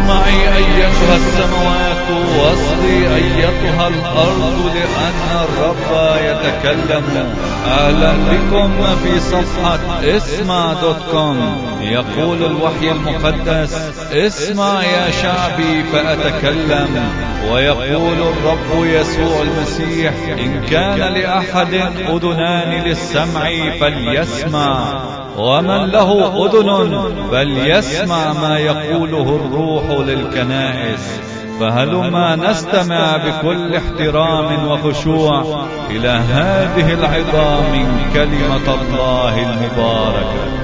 اسمعي أيتها السماوات واصغي أيتها الأرض لأن الرب يتكلم أهلا بكم في صفحة اسمع دوت كوم يقول الوحي المقدس اسمع يا شعبي فأتكلم ويقول الرب يسوع المسيح إن كان لأحد أذنان للسمع فليسمع ومن له أذن فليسمع ما يقوله الروح للكنائس فهلما نستمع بكل احترام وخشوع إلى هذه العظام من كلمة الله المباركة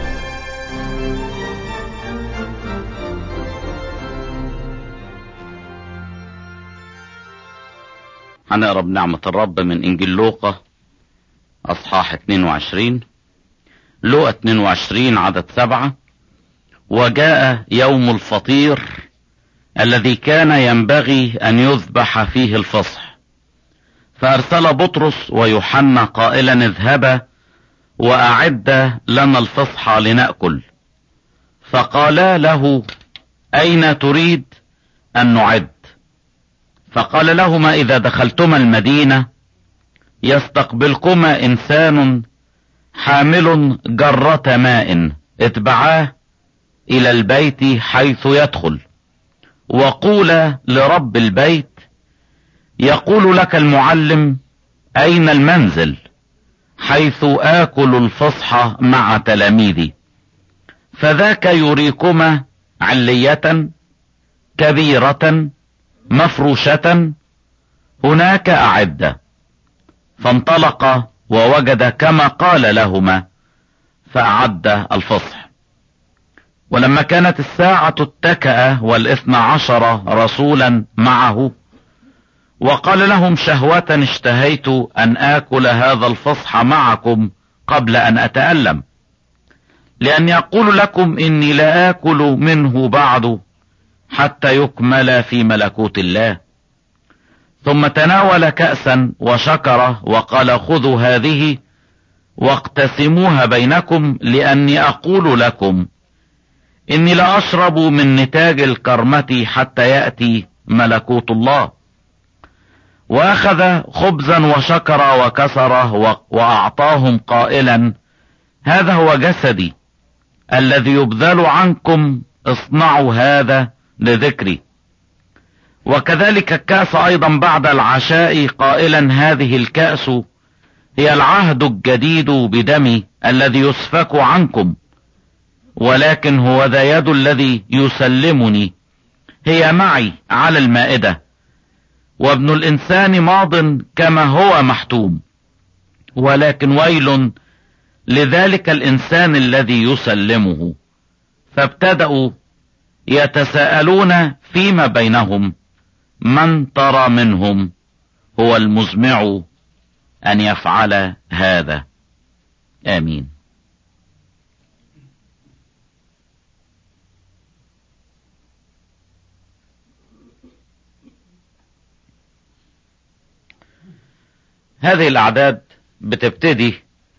هنقرا بنعمة الرب من إنجيل لوقا أصحاح 22 لوقا 22 عدد سبعة وجاء يوم الفطير الذي كان ينبغي أن يذبح فيه الفصح فأرسل بطرس ويوحنا قائلا اذهبا وأعد لنا الفصح لنأكل فقالا له أين تريد أن نعد فقال لهما إذا دخلتما المدينة يستقبلكما إنسان حامل جرة ماء اتبعاه إلى البيت حيث يدخل وقولا لرب البيت يقول لك المعلم أين المنزل حيث آكل الفصحى مع تلاميذي فذاك يريكما علية كبيرة مفروشة هناك أعد فانطلق ووجد كما قال لهما فأعد الفصح ولما كانت الساعة التكأة والاثنى عشر رسولا معه وقال لهم شهوة اشتهيت أن آكل هذا الفصح معكم قبل أن أتألم لأن يقول لكم إني لا آكل منه بعد حتى يكمل في ملكوت الله ثم تناول كأسا وشكر وقال خذوا هذه واقتسموها بينكم لأني أقول لكم إني لأشرب من نتاج الكرمة حتى يأتي ملكوت الله وأخذ خبزا وشكر وكسره وأعطاهم قائلا هذا هو جسدي الذي يبذل عنكم اصنعوا هذا لذكري وكذلك الكأس ايضا بعد العشاء قائلا هذه الكأس هي العهد الجديد بدمي الذي يسفك عنكم ولكن هو ذا يد الذي يسلمني هي معي على المائدة وابن الانسان ماض كما هو محتوم ولكن ويل لذلك الانسان الذي يسلمه فابتدأوا يتساءلون فيما بينهم من ترى منهم هو المزمع ان يفعل هذا امين هذه الاعداد بتبتدي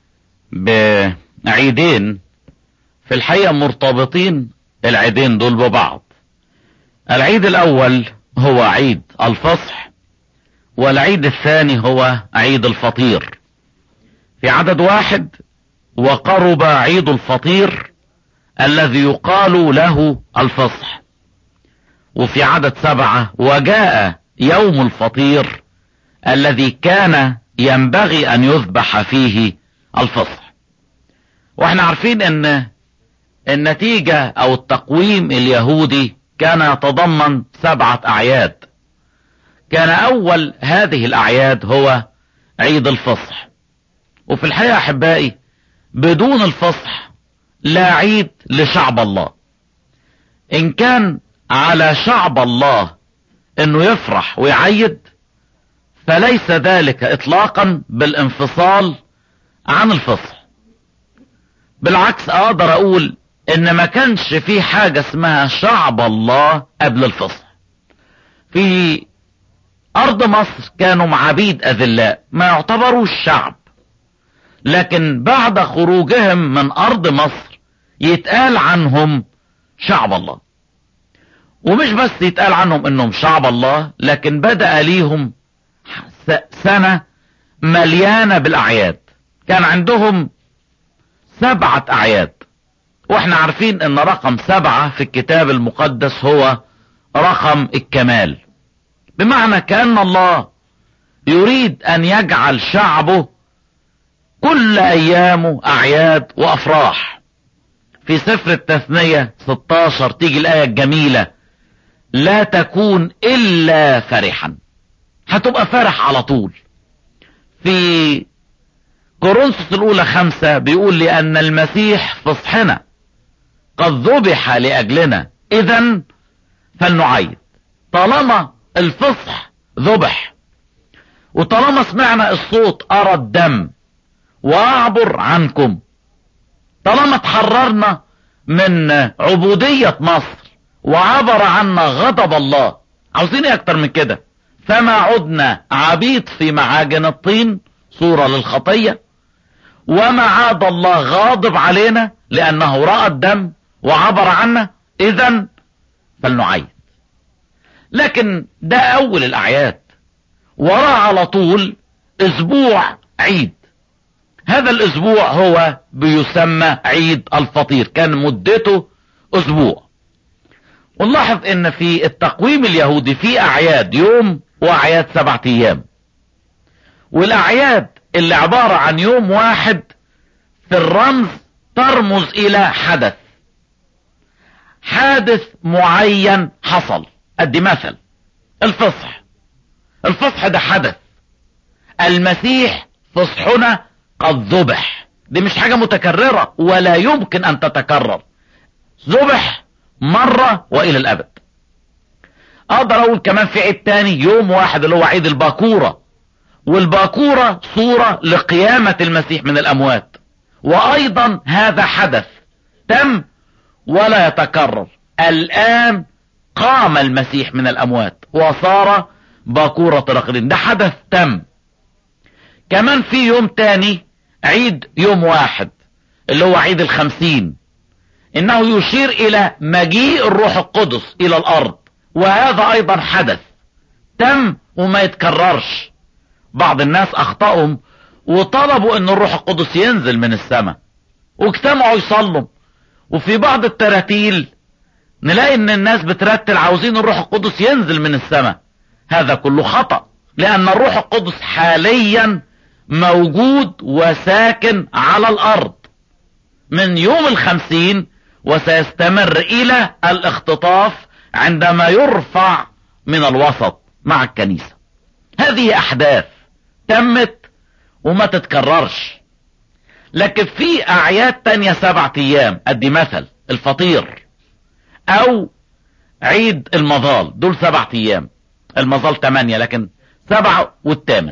بعيدين في الحقيقة مرتبطين العيدين دول ببعض العيد الاول هو عيد الفصح والعيد الثاني هو عيد الفطير في عدد واحد وقرب عيد الفطير الذي يقال له الفصح وفي عدد سبعة وجاء يوم الفطير الذي كان ينبغي ان يذبح فيه الفصح واحنا عارفين ان النتيجة او التقويم اليهودي كان يتضمن سبعة اعياد كان اول هذه الاعياد هو عيد الفصح وفي الحقيقة احبائي بدون الفصح لا عيد لشعب الله ان كان على شعب الله انه يفرح ويعيد فليس ذلك اطلاقا بالانفصال عن الفصح بالعكس اقدر اقول ان ما كانش في حاجة اسمها شعب الله قبل الفصح في ارض مصر كانوا عبيد اذلاء ما يعتبروش شعب لكن بعد خروجهم من ارض مصر يتقال عنهم شعب الله ومش بس يتقال عنهم انهم شعب الله لكن بدأ ليهم سنة مليانة بالاعياد كان عندهم سبعة اعياد واحنا عارفين ان رقم سبعة في الكتاب المقدس هو رقم الكمال بمعنى كأن الله يريد ان يجعل شعبه كل ايامه اعياد وافراح في سفر التثنية 16 تيجي الاية الجميلة لا تكون الا فرحا هتبقى فرح على طول في كورنثوس الاولى خمسة بيقول لان المسيح فصحنا قد ذبح لاجلنا اذا فلنعيد طالما الفصح ذبح وطالما سمعنا الصوت ارى الدم واعبر عنكم طالما تحررنا من عبودية مصر وعبر عنا غضب الله عاوزين ايه اكتر من كده فما عدنا عبيد في معاجن الطين صورة للخطية وما عاد الله غاضب علينا لانه رأى الدم وعبر عنا اذا فلنعيد لكن ده اول الاعياد وراه على طول اسبوع عيد هذا الاسبوع هو بيسمى عيد الفطير كان مدته اسبوع ونلاحظ ان في التقويم اليهودي في اعياد يوم واعياد سبعة ايام والاعياد اللي عبارة عن يوم واحد في الرمز ترمز الى حدث حادث معين حصل ادي مثل الفصح الفصح ده حدث المسيح فصحنا قد ذبح دي مش حاجة متكررة ولا يمكن ان تتكرر ذبح مرة والى الابد اقدر اقول كمان في عيد تاني يوم واحد اللي هو عيد الباكورة والباكورة صورة لقيامة المسيح من الاموات وايضا هذا حدث تم ولا يتكرر الان قام المسيح من الاموات وصار باكورة الاقليم ده حدث تم كمان في يوم تاني عيد يوم واحد اللي هو عيد الخمسين انه يشير الى مجيء الروح القدس الى الارض وهذا ايضا حدث تم وما يتكررش بعض الناس اخطأهم وطلبوا ان الروح القدس ينزل من السماء واجتمعوا يصلوا وفي بعض التراتيل نلاقي ان الناس بترتل عاوزين الروح القدس ينزل من السماء هذا كله خطأ لان الروح القدس حاليا موجود وساكن على الارض من يوم الخمسين وسيستمر الى الاختطاف عندما يرفع من الوسط مع الكنيسة هذه احداث تمت وما تتكررش لكن في اعياد تانية سبعة ايام ادي مثل الفطير او عيد المظال دول سبعة ايام المظال تمانية لكن سبعة والثامن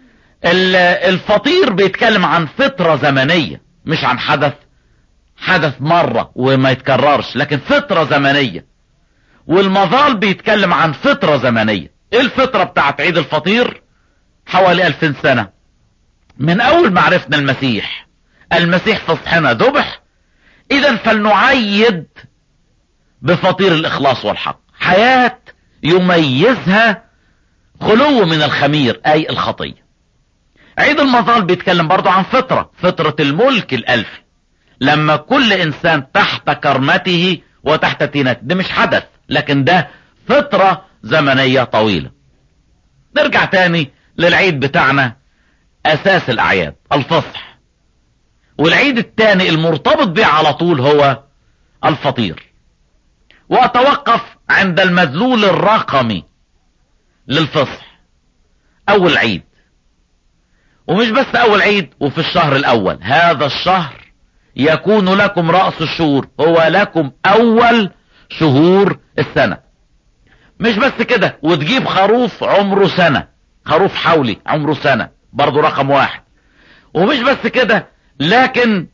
الفطير بيتكلم عن فترة زمنية مش عن حدث حدث مرة وما يتكررش لكن فترة زمنية والمظال بيتكلم عن فترة زمنية ايه الفترة بتاعت عيد الفطير حوالي الفين سنة من اول ما عرفنا المسيح المسيح فصحنا ذبح اذا فلنعيد بفطير الاخلاص والحق حياة يميزها خلو من الخمير اي الخطية عيد المظال بيتكلم برضو عن فطرة فطرة الملك الالفي لما كل انسان تحت كرمته وتحت تينته ده مش حدث لكن ده فترة زمنية طويلة نرجع تاني للعيد بتاعنا اساس الاعياد الفصح والعيد التاني المرتبط به على طول هو الفطير واتوقف عند المدلول الرقمي للفصح اول عيد ومش بس اول عيد وفي الشهر الاول هذا الشهر يكون لكم رأس الشهور هو لكم اول شهور السنة مش بس كده وتجيب خروف عمره سنة خروف حولي عمره سنة برضو رقم واحد ومش بس كده لكن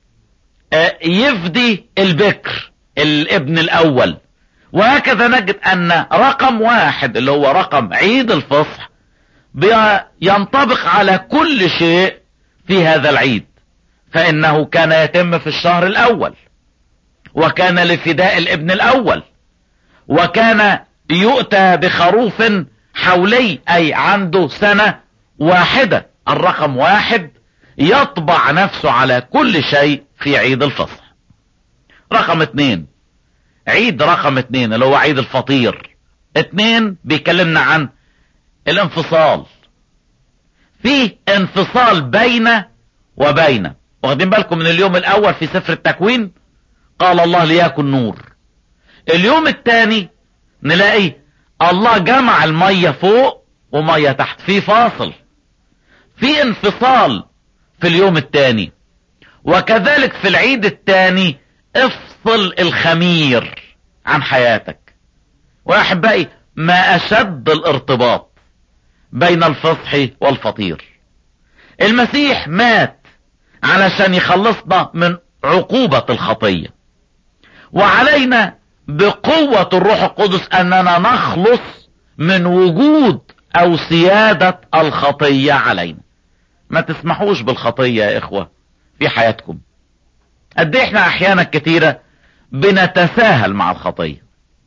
يفدي البكر الابن الاول وهكذا نجد ان رقم واحد اللي هو رقم عيد الفصح ينطبق على كل شيء في هذا العيد فانه كان يتم في الشهر الاول وكان لفداء الابن الاول وكان يؤتى بخروف حولي اي عنده سنة واحدة الرقم واحد يطبع نفسه على كل شيء في عيد الفصح رقم اتنين عيد رقم اتنين اللي هو عيد الفطير اتنين بيكلمنا عن الانفصال في انفصال بين وبين واخدين بالكم من اليوم الاول في سفر التكوين قال الله ليكن نور اليوم الثاني نلاقي الله جمع المية فوق ومية تحت في فاصل في انفصال في اليوم الثاني وكذلك في العيد الثاني افصل الخمير عن حياتك واحبائي ما اشد الارتباط بين الفصح والفطير المسيح مات علشان يخلصنا من عقوبة الخطية وعلينا بقوة الروح القدس اننا نخلص من وجود او سيادة الخطية علينا ما تسمحوش بالخطية يا اخوة في حياتكم قد احنا احيانا كتيرة بنتساهل مع الخطية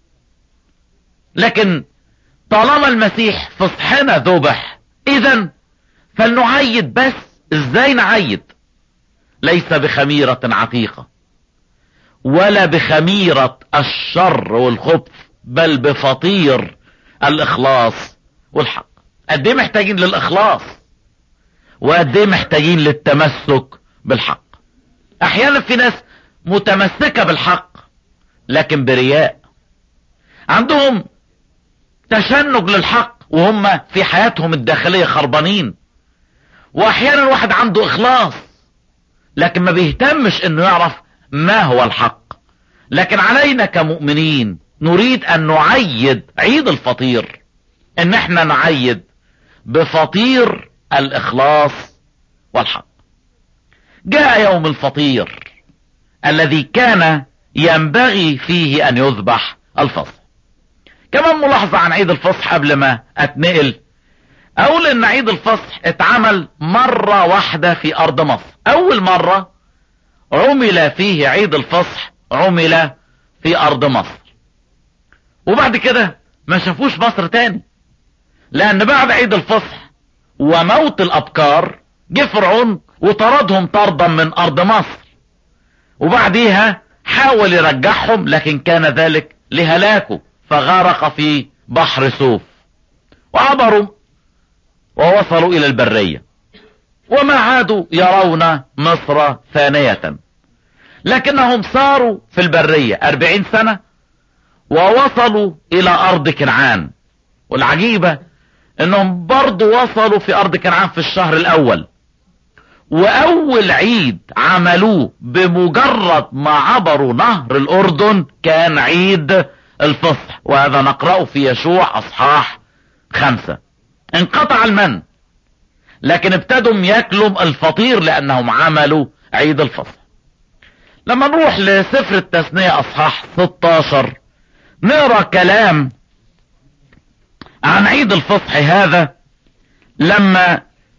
لكن طالما المسيح فصحنا ذبح اذا فلنعيد بس ازاي نعيد ليس بخميرة عتيقة ولا بخميرة الشر والخبث بل بفطير الاخلاص والحق قد ايه محتاجين للاخلاص وقد ايه محتاجين للتمسك بالحق احيانا في ناس متمسكة بالحق لكن برياء عندهم تشنج للحق وهم في حياتهم الداخلية خربانين واحيانا واحد عنده اخلاص لكن ما بيهتمش انه يعرف ما هو الحق لكن علينا كمؤمنين نريد ان نعيد عيد الفطير ان احنا نعيد بفطير الاخلاص والحق جاء يوم الفطير الذي كان ينبغي فيه ان يذبح الفصح كمان ملاحظة عن عيد الفصح قبل ما اتنقل اقول ان عيد الفصح اتعمل مرة واحدة في ارض مصر اول مرة عمل فيه عيد الفصح عمل في ارض مصر وبعد كده ما شافوش مصر تاني لان بعد عيد الفصح وموت الابكار جه فرعون وطردهم طردا من ارض مصر وبعديها حاول يرجعهم لكن كان ذلك لهلاكه فغرق في بحر سوف وعبروا ووصلوا الى البرية وما عادوا يرون مصر ثانية لكنهم صاروا في البرية اربعين سنة ووصلوا الى ارض كنعان والعجيبة انهم برضو وصلوا في ارض كنعان في الشهر الاول واول عيد عملوه بمجرد ما عبروا نهر الاردن كان عيد الفصح وهذا نقرأه في يشوع اصحاح خمسة انقطع المن لكن ابتدوا ياكلوا الفطير لانهم عملوا عيد الفصح لما نروح لسفر التثنية اصحاح 16 نقرا كلام عن عيد الفصح هذا لما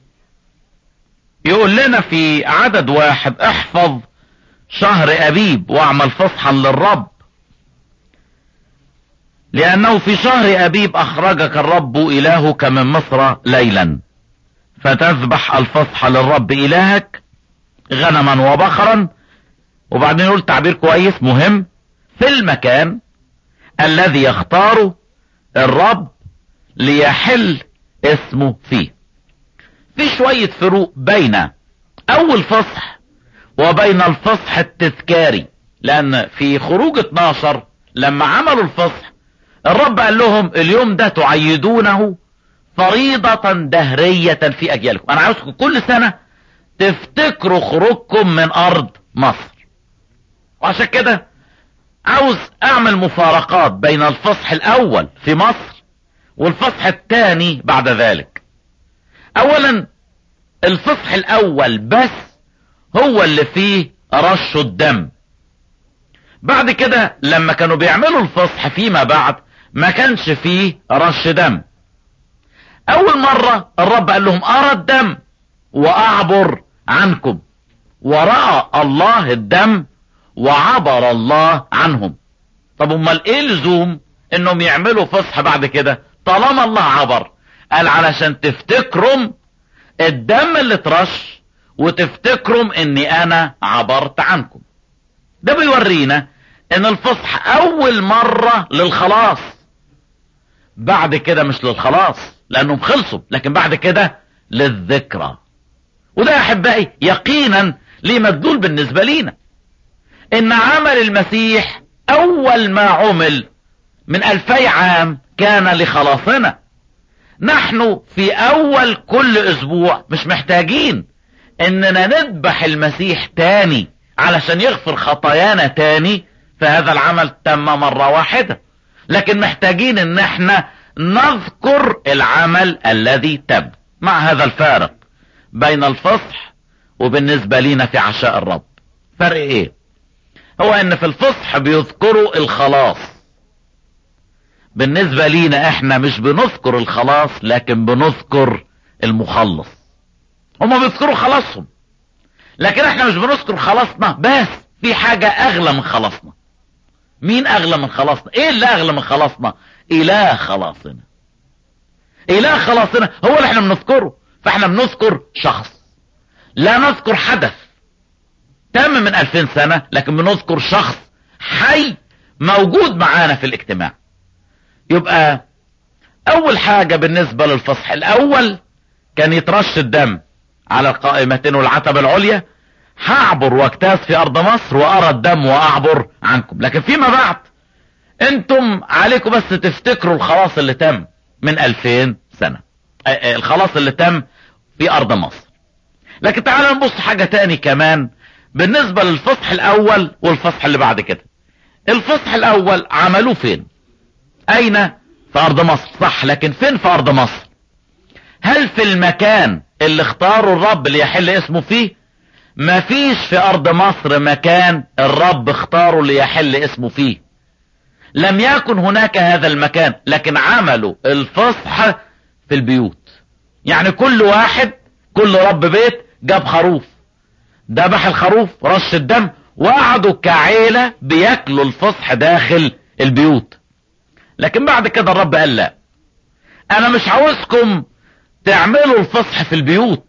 يقول لنا في عدد واحد احفظ شهر ابيب واعمل فصحا للرب لانه في شهر ابيب اخرجك الرب الهك من مصر ليلا فتذبح الفصح للرب الهك غنما وبقرا وبعدين يقول تعبير كويس مهم في المكان الذي يختاره الرب ليحل اسمه فيه في شوية فروق بين اول فصح وبين الفصح التذكاري لان في خروج 12 لما عملوا الفصح الرب قال لهم اليوم ده تعيدونه فريضة دهرية في اجيالكم انا عاوزكم كل سنة تفتكروا خروجكم من ارض مصر وعشان كده عاوز اعمل مفارقات بين الفصح الاول في مصر والفصح الثاني بعد ذلك اولا الفصح الاول بس هو اللي فيه رش الدم بعد كده لما كانوا بيعملوا الفصح فيما بعد ما كانش فيه رش دم اول مرة الرب قال لهم ارى الدم واعبر عنكم ورأى الله الدم وعبر الله عنهم طب امال ايه لزوم انهم يعملوا فصح بعد كده طالما الله عبر قال علشان تفتكروا الدم اللي اترش وتفتكروا اني انا عبرت عنكم ده بيورينا ان الفصح اول مرة للخلاص بعد كده مش للخلاص لانهم خلصوا لكن بعد كده للذكرى وده يا احبائي يقينا ليه مدلول بالنسبة لينا ان عمل المسيح اول ما عمل من الفي عام كان لخلاصنا نحن في اول كل اسبوع مش محتاجين اننا نذبح المسيح تاني علشان يغفر خطايانا تاني فهذا العمل تم مرة واحدة لكن محتاجين ان احنا نذكر العمل الذي تم مع هذا الفارق بين الفصح وبالنسبة لينا في عشاء الرب فرق ايه هو ان في الفصح بيذكروا الخلاص بالنسبة لينا احنا مش بنذكر الخلاص لكن بنذكر المخلص هما بيذكروا خلاصهم لكن احنا مش بنذكر خلاصنا بس في حاجة اغلى من خلاصنا مين اغلى من خلاصنا ايه اللي اغلى من خلاصنا اله خلاصنا اله خلاصنا هو اللي احنا بنذكره فاحنا بنذكر شخص لا نذكر حدث تم من الفين سنة لكن بنذكر شخص حي موجود معانا في الاجتماع يبقى اول حاجة بالنسبة للفصح الاول كان يترش الدم على القائمتين والعتبة العليا هعبر واجتاز في ارض مصر وارى الدم واعبر عنكم لكن فيما بعد انتم عليكم بس تفتكروا الخلاص اللي تم من الفين سنة الخلاص اللي تم في ارض مصر لكن تعالوا نبص حاجة تاني كمان بالنسبة للفصح الاول والفصح اللي بعد كده الفصح الاول عملوه فين اين في ارض مصر صح لكن فين في ارض مصر هل في المكان اللي اختاروا الرب اللي يحل اسمه فيه مفيش في ارض مصر مكان الرب اختاره ليحل اسمه فيه لم يكن هناك هذا المكان لكن عملوا الفصح في البيوت يعني كل واحد كل رب بيت جاب خروف ذبح الخروف رش الدم وقعدوا كعيلة بياكلوا الفصح داخل البيوت لكن بعد كده الرب قال لا انا مش عاوزكم تعملوا الفصح في البيوت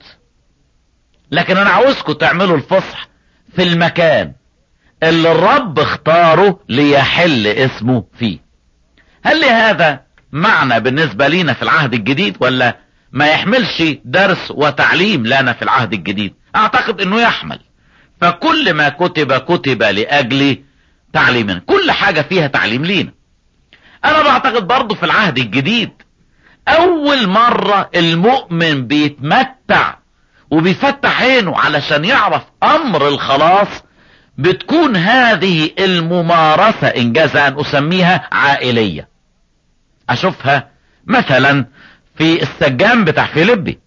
لكن انا عاوزكم تعملوا الفصح في المكان اللي الرب اختاره ليحل اسمه فيه هل لهذا معنى بالنسبة لينا في العهد الجديد ولا ما يحملش درس وتعليم لنا في العهد الجديد اعتقد انه يحمل فكل ما كتب كتب لاجل تعليمنا كل حاجة فيها تعليم لينا انا بعتقد برضو في العهد الجديد اول مرة المؤمن بيتمتع وبيفتح عينه علشان يعرف امر الخلاص بتكون هذه الممارسة انجاز ان اسميها عائلية اشوفها مثلا في السجان بتاع فيليبي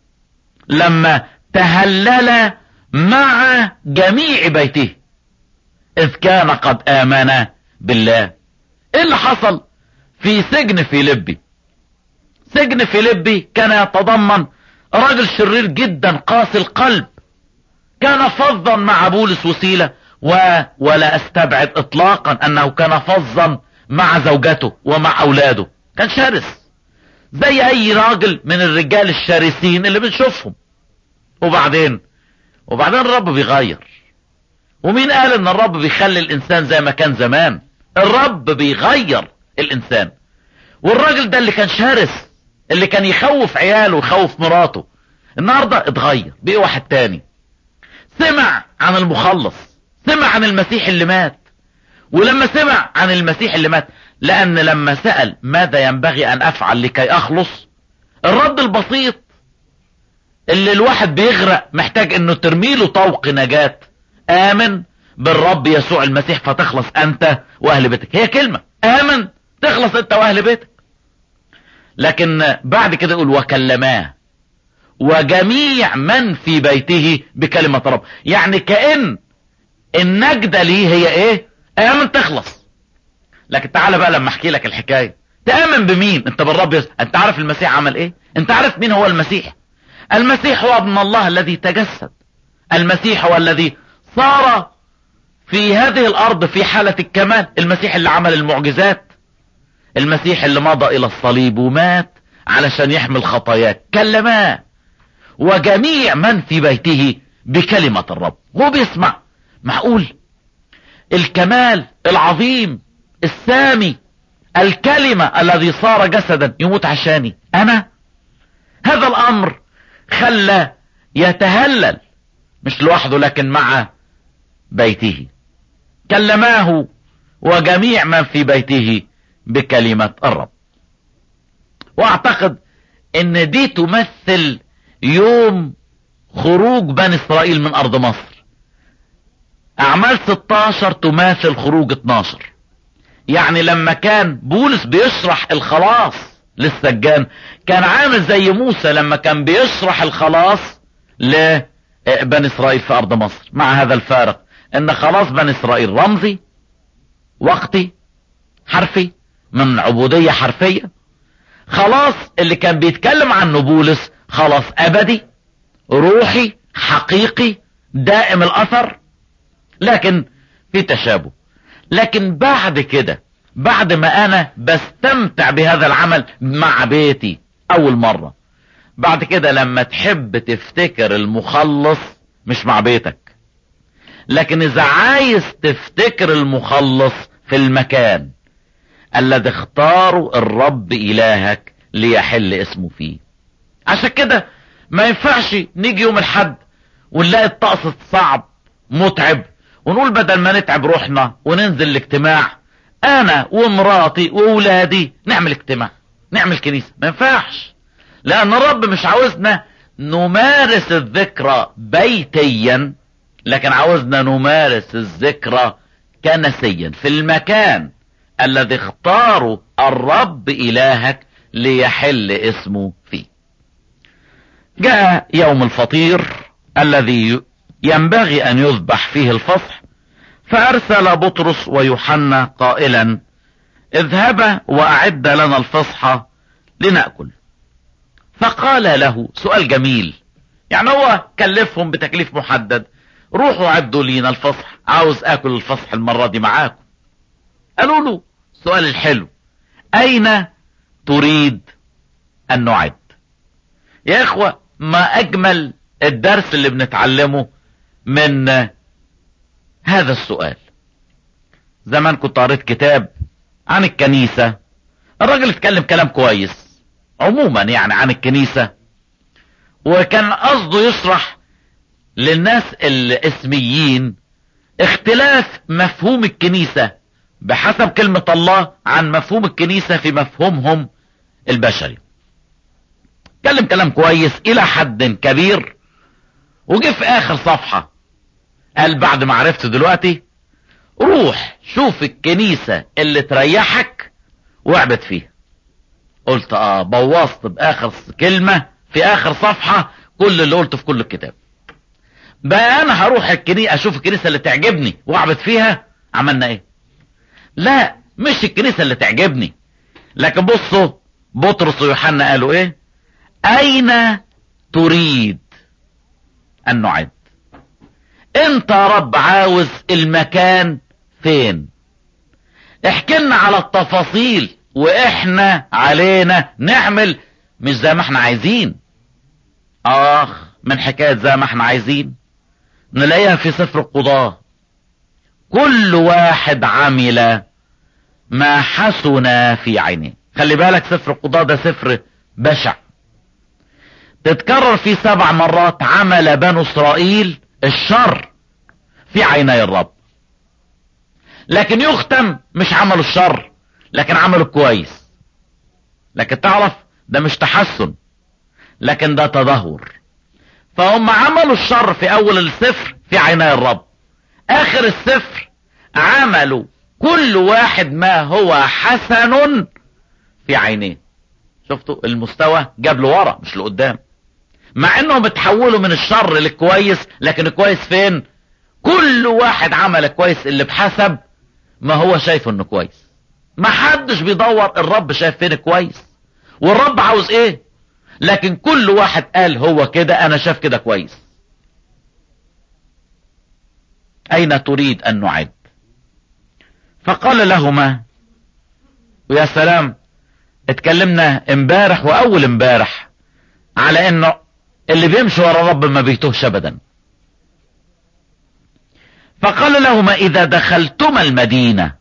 لما تهلل مع جميع بيته اذ كان قد امن بالله ايه اللي حصل في سجن فيليبي سجن فيليبي كان يتضمن راجل شرير جدا قاسي القلب كان فظا مع بولس وسيلة و... ولا استبعد اطلاقا انه كان فظا مع زوجته ومع اولاده كان شرس زي اي راجل من الرجال الشرسين اللي بنشوفهم وبعدين وبعدين الرب بيغير ومين قال ان الرب بيخلي الانسان زي ما كان زمان الرب بيغير الانسان والراجل ده اللي كان شرس اللي كان يخوف عياله ويخوف مراته النهاردة اتغير بقي واحد تاني سمع عن المخلص سمع عن المسيح اللي مات ولما سمع عن المسيح اللي مات لان لما سأل ماذا ينبغي ان افعل لكي اخلص الرد البسيط اللي الواحد بيغرق محتاج انه ترميله طوق نجاة امن بالرب يسوع المسيح فتخلص انت واهل بيتك هي كلمة امن تخلص انت واهل بيتك لكن بعد كده يقول وكلماه وجميع من في بيته بكلمة رب يعني كأن النجدة ليه هي ايه امن تخلص لكن تعالى بقى لما احكي لك الحكاية تأمن بمين انت بالرب يس... انت عارف المسيح عمل ايه انت عارف مين هو المسيح المسيح هو ابن الله الذي تجسد المسيح هو الذي صار في هذه الارض في حالة الكمال المسيح اللي عمل المعجزات المسيح اللي مضى الى الصليب ومات علشان يحمل خطاياك كلماه وجميع من في بيته بكلمة الرب هو بيسمع معقول الكمال العظيم السامي الكلمة الذي صار جسدا يموت عشاني انا هذا الامر خلى يتهلل مش لوحده لكن مع بيته كلماه وجميع من في بيته بكلمة الرب واعتقد ان دي تمثل يوم خروج بني اسرائيل من ارض مصر اعمال 16 تماثل خروج 12 يعني لما كان بولس بيشرح الخلاص للسجان كان عامل زي موسى لما كان بيشرح الخلاص لبني اسرائيل في ارض مصر مع هذا الفارق ان خلاص بني اسرائيل رمزي وقتي حرفي من عبودية حرفية خلاص اللي كان بيتكلم عنه بولس خلاص ابدي روحي حقيقي دائم الاثر لكن في تشابه لكن بعد كده بعد ما انا بستمتع بهذا العمل مع بيتي اول مرة بعد كده لما تحب تفتكر المخلص مش مع بيتك لكن اذا عايز تفتكر المخلص في المكان الذي اختاره الرب الهك ليحل اسمه فيه عشان كده ما ينفعش نيجي يوم الحد ونلاقي الطقس صعب متعب ونقول بدل ما نتعب روحنا وننزل الاجتماع انا ومراتي واولادي نعمل اجتماع نعمل كنيسة ما ينفعش لان الرب مش عاوزنا نمارس الذكرى بيتيا لكن عاوزنا نمارس الذكرى كنسيا في المكان الذي اختاره الرب الهك ليحل اسمه فيه جاء يوم الفطير الذي ينبغي ان يذبح فيه الفصح فارسل بطرس ويوحنا قائلا اذهبا واعد لنا الفصحى لنأكل فقال له سؤال جميل يعني هو كلفهم بتكليف محدد روحوا عدوا لينا الفصح عاوز اكل الفصح المرة دي معاكم قالوا له سؤال الحلو اين تريد ان نعد يا اخوة ما اجمل الدرس اللي بنتعلمه من هذا السؤال زمان كنت قريت كتاب عن الكنيسة الراجل اتكلم كلام كويس عموما يعني عن الكنيسة وكان قصده يشرح للناس الاسميين اختلاف مفهوم الكنيسة بحسب كلمة الله عن مفهوم الكنيسة في مفهومهم البشري اتكلم كلام كويس الى حد كبير وجه في اخر صفحة قال بعد ما عرفت دلوقتي روح شوف الكنيسة اللي تريحك واعبد فيها قلت اه بوظت باخر كلمة في اخر صفحة كل اللي قلته في كل الكتاب بقى انا هروح الكنيسة اشوف الكنيسة اللي تعجبني واعبد فيها عملنا ايه لا مش الكنيسة اللي تعجبني لكن بصوا بطرس ويوحنا قالوا ايه اين تريد ان نعد انت يا رب عاوز المكان فين احكي لنا على التفاصيل واحنا علينا نعمل مش زي ما احنا عايزين اخ من حكاية زي ما احنا عايزين نلاقيها في سفر القضاة كل واحد عمل ما حسن في عينيه خلي بالك سفر القضاة ده سفر بشع تتكرر فيه سبع مرات عمل بنو اسرائيل الشر في عيني الرب لكن يختم مش عملوا الشر لكن عملوا كويس لكن تعرف ده مش تحسن لكن ده تدهور فهم عملوا الشر في اول السفر في عيني الرب اخر السفر عملوا كل واحد ما هو حسن في عينيه شفتوا المستوى جاب له ورا مش لقدام مع انهم اتحولوا من الشر للكويس لكن الكويس فين كل واحد عمل كويس اللي بحسب ما هو شايفه انه كويس ما حدش بيدور الرب شايف فين كويس والرب عاوز ايه لكن كل واحد قال هو كده انا شايف كده كويس اين تريد ان نعد فقال لهما ويا سلام اتكلمنا امبارح واول امبارح على انه اللي بيمشي ورا رب ما بيتوهش ابدا فقال لهما اذا دخلتما المدينة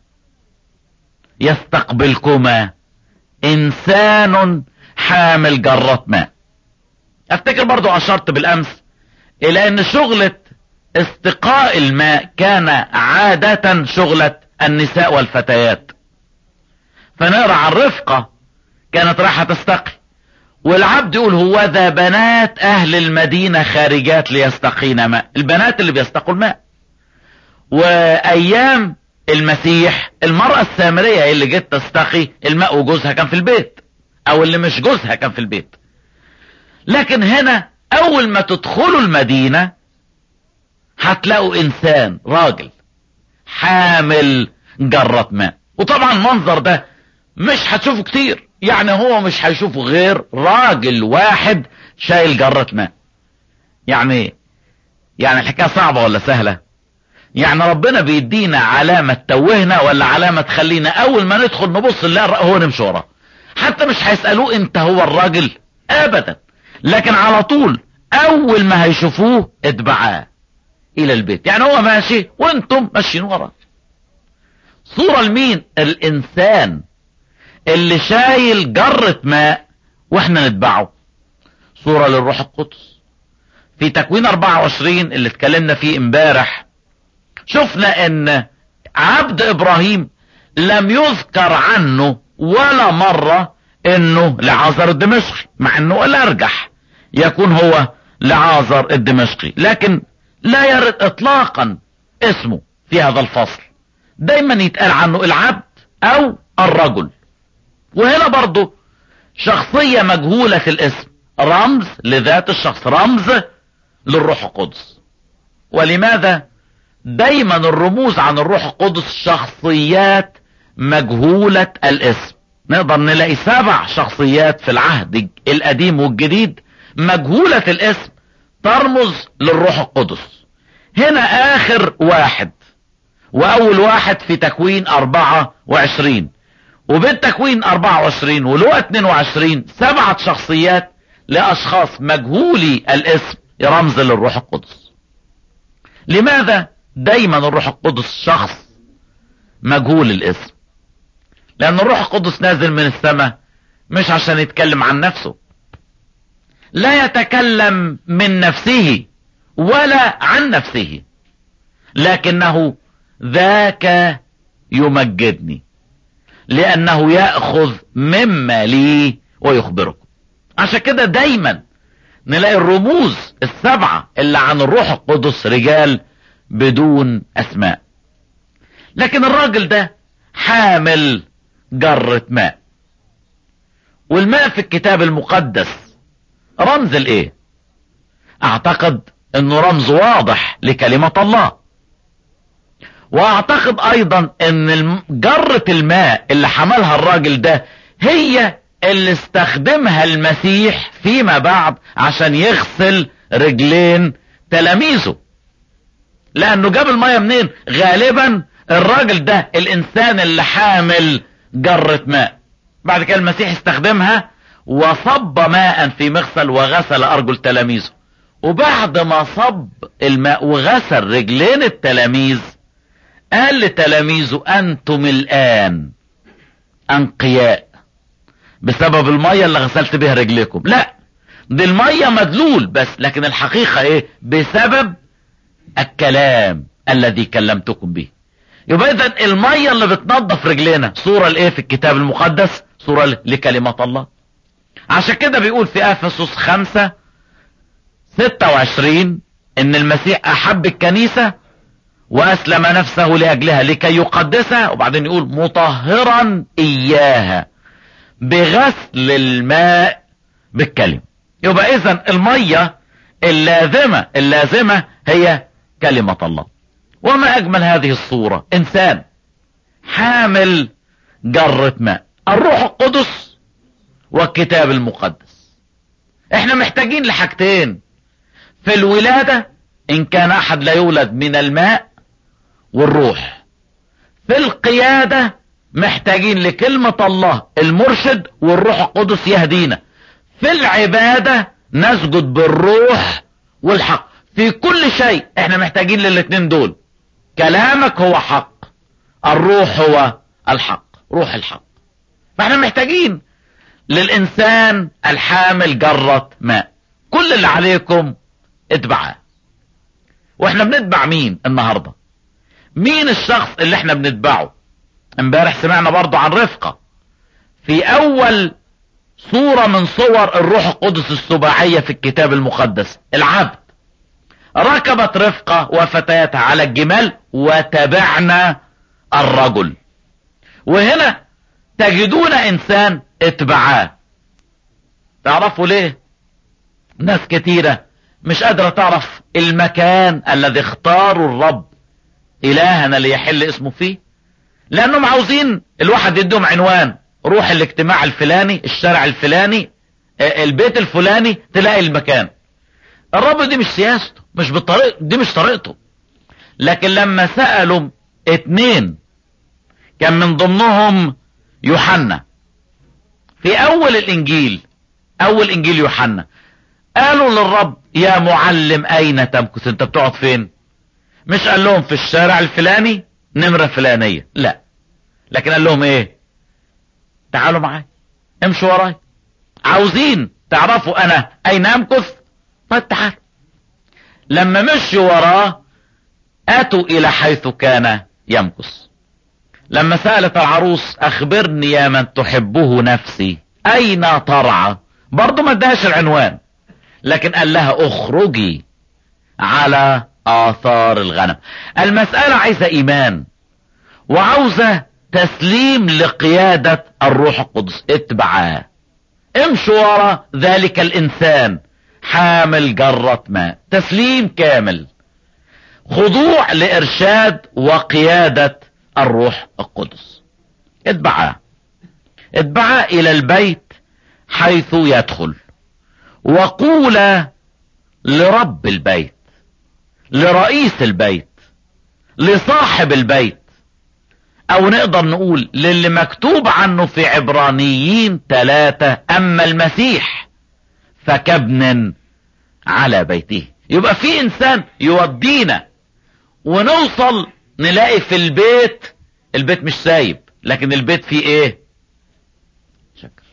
يستقبلكما انسان حامل جرة ماء افتكر برضو اشرت بالامس الى ان شغلة استقاء الماء كان عادة شغلة النساء والفتيات فنقرا عن رفقة كانت رايحة تستقي والعبد يقول هو ذا بنات اهل المدينة خارجات ليستقين ماء البنات اللي بيستقوا الماء وايام المسيح المرأة السامرية اللي جت تستقي الماء وجوزها كان في البيت او اللي مش جوزها كان في البيت لكن هنا اول ما تدخلوا المدينة هتلاقوا انسان راجل حامل جرة ماء وطبعا المنظر ده مش هتشوفه كتير يعني هو مش هيشوفه غير راجل واحد شايل جرة ماء يعني يعني الحكاية صعبة ولا سهلة يعني ربنا بيدينا علامة توهنا ولا علامة تخلينا اول ما ندخل نبص نلاقي هو نمشي وراه حتى مش هيسألوه انت هو الراجل ابدا لكن على طول اول ما هيشوفوه اتبعاه الى البيت يعني هو ماشي وانتم ماشيين وراه صورة لمين الانسان اللي شايل جرة ماء واحنا نتبعه صورة للروح القدس في تكوين 24 اللي اتكلمنا فيه امبارح شفنا ان عبد ابراهيم لم يذكر عنه ولا مرة انه لعازر الدمشقي مع انه الارجح يكون هو لعازر الدمشقي لكن لا يرد اطلاقا اسمه في هذا الفصل دايما يتقال عنه العبد او الرجل وهنا برضه شخصية مجهولة في الاسم رمز لذات الشخص رمز للروح القدس ولماذا دايما الرموز عن الروح القدس شخصيات مجهولة الاسم نقدر نلاقي سبع شخصيات في العهد القديم والجديد مجهولة الاسم ترمز للروح القدس هنا اخر واحد واول واحد في تكوين اربعة وعشرين وبالتكوين 24 ولو 22 سبعة شخصيات لاشخاص مجهولي الاسم رمز للروح القدس لماذا دايما الروح القدس شخص مجهول الاسم لان الروح القدس نازل من السماء مش عشان يتكلم عن نفسه لا يتكلم من نفسه ولا عن نفسه لكنه ذاك يمجدني لانه يأخذ مما لي ويخبركم عشان كده دايما نلاقي الرموز السبعة اللي عن الروح القدس رجال بدون اسماء لكن الراجل ده حامل جرة ماء والماء في الكتاب المقدس رمز الايه اعتقد انه رمز واضح لكلمة الله واعتقد ايضا ان جرة الماء اللي حملها الراجل ده هي اللي استخدمها المسيح فيما بعد عشان يغسل رجلين تلاميذه لانه جاب المية منين غالبا الراجل ده الانسان اللي حامل جرة ماء بعد كده المسيح استخدمها وصب ماء في مغسل وغسل ارجل تلاميذه وبعد ما صب الماء وغسل رجلين التلاميذ قال لتلاميذه انتم الان انقياء بسبب المية اللي غسلت بها رجليكم لا دي المية مدلول بس لكن الحقيقة ايه بسبب الكلام الذي كلمتكم به يبقى اذا المية اللي بتنظف رجلينا صورة لايه في الكتاب المقدس صورة لكلمة الله عشان كده بيقول في افسس خمسة ستة وعشرين ان المسيح احب الكنيسة واسلم نفسه لاجلها لكي يقدسها وبعدين يقول مطهرا اياها بغسل الماء بالكلمة يبقى اذا المية اللازمة اللازمة هي كلمة الله وما اجمل هذه الصورة انسان حامل جرة ماء الروح القدس والكتاب المقدس احنا محتاجين لحاجتين في الولادة ان كان احد لا يولد من الماء والروح في القيادة محتاجين لكلمة الله المرشد والروح القدس يهدينا في العبادة نسجد بالروح والحق في كل شيء احنا محتاجين للاتنين دول كلامك هو حق الروح هو الحق روح الحق فاحنا محتاجين للانسان الحامل جرة ماء كل اللي عليكم اتبعاه واحنا بنتبع مين النهاردة مين الشخص اللي احنا بنتبعه امبارح سمعنا برضو عن رفقة في اول صورة من صور الروح القدس السباعية في الكتاب المقدس العبد ركبت رفقة وفتياتها على الجمال وتبعنا الرجل وهنا تجدون انسان اتبعاه تعرفوا ليه ناس كتيرة مش قادرة تعرف المكان الذي اختاروا الرب الهنا ليحل اسمه فيه لانهم عاوزين الواحد يدهم عنوان روح الاجتماع الفلاني الشارع الفلاني البيت الفلاني تلاقي المكان الرب دي مش سياسته مش بالطريق دي مش طريقته لكن لما سألوا اتنين كان من ضمنهم يوحنا في اول الانجيل اول انجيل يوحنا قالوا للرب يا معلم اين تمكث انت بتقعد فين مش قال لهم في الشارع الفلاني نمرة فلانية لا لكن قال لهم ايه تعالوا معاي امشوا وراي عاوزين تعرفوا انا اين امكث طيب تعال لما مشوا وراه اتوا الى حيث كان يمكث لما سألت العروس اخبرني يا من تحبه نفسي اين ترعى برضو ما ادهاش العنوان لكن قال لها اخرجي على اثار الغنم المسألة عايزة ايمان وعاوزة تسليم لقيادة الروح القدس اتبعاه امشوا ورا ذلك الانسان حامل جرة ماء تسليم كامل خضوع لارشاد وقيادة الروح القدس اتبعاه اتبعاه الى البيت حيث يدخل وقول لرب البيت لرئيس البيت لصاحب البيت او نقدر نقول للي مكتوب عنه في عبرانيين ثلاثة اما المسيح فكابن على بيته يبقى في انسان يودينا ونوصل نلاقي في البيت البيت مش سايب لكن البيت فيه ايه شكر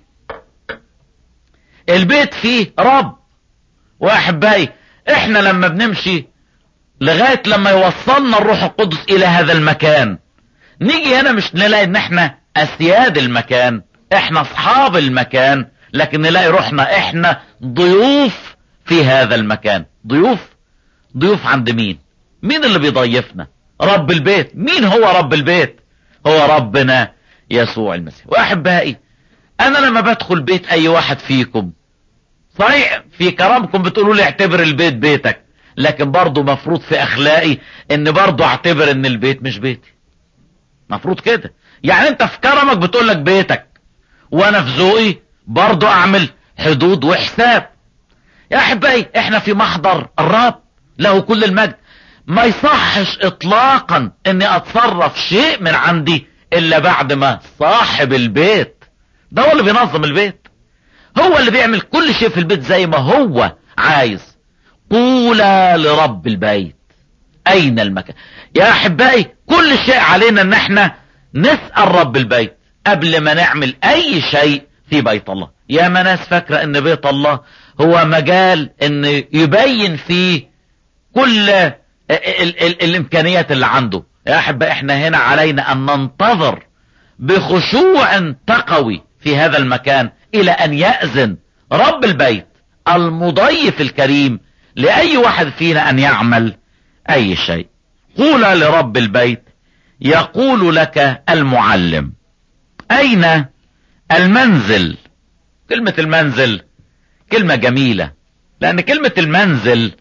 البيت فيه رب واحبائي احنا لما بنمشي لغاية لما يوصلنا الروح القدس الى هذا المكان نيجي هنا مش نلاقي ان احنا اسياد المكان احنا اصحاب المكان لكن نلاقي روحنا احنا ضيوف في هذا المكان ضيوف ضيوف عند مين مين اللي بيضيفنا رب البيت مين هو رب البيت هو ربنا يسوع المسيح واحبائي انا لما بدخل بيت اي واحد فيكم صحيح في كرامكم بتقولوا لي اعتبر البيت بيتك لكن برضه مفروض في اخلاقي ان برضه اعتبر ان البيت مش بيتي مفروض كده يعني انت في كرمك بتقول لك بيتك وانا في ذوقي برضه اعمل حدود وحساب يا احبائي احنا في محضر الرب له كل المجد ما يصحش اطلاقا اني اتصرف شيء من عندي الا بعد ما صاحب البيت ده هو اللي بينظم البيت هو اللي بيعمل كل شيء في البيت زي ما هو عايز قولا لرب البيت اين المكان يا احبائي كل شيء علينا ان احنا نسأل رب البيت قبل ما نعمل اي شيء في بيت الله يا ما ناس فاكرة ان بيت الله هو مجال ان يبين فيه كل ال ال ال الامكانيات اللي عنده يا احبائي احنا هنا علينا ان ننتظر بخشوع تقوي في هذا المكان الى ان يأذن رب البيت المضيف الكريم لأي واحد فينا أن يعمل أي شيء قول لرب البيت يقول لك المعلم أين المنزل كلمة المنزل كلمة جميلة لأن كلمة المنزل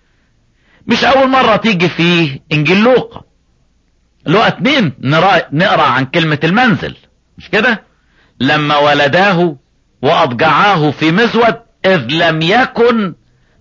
مش أول مرة تيجي في إنجيل لوقا لوقا اتنين نقرأ, نقرأ عن كلمة المنزل مش كده لما ولداه وأضجعاه في مزود إذ لم يكن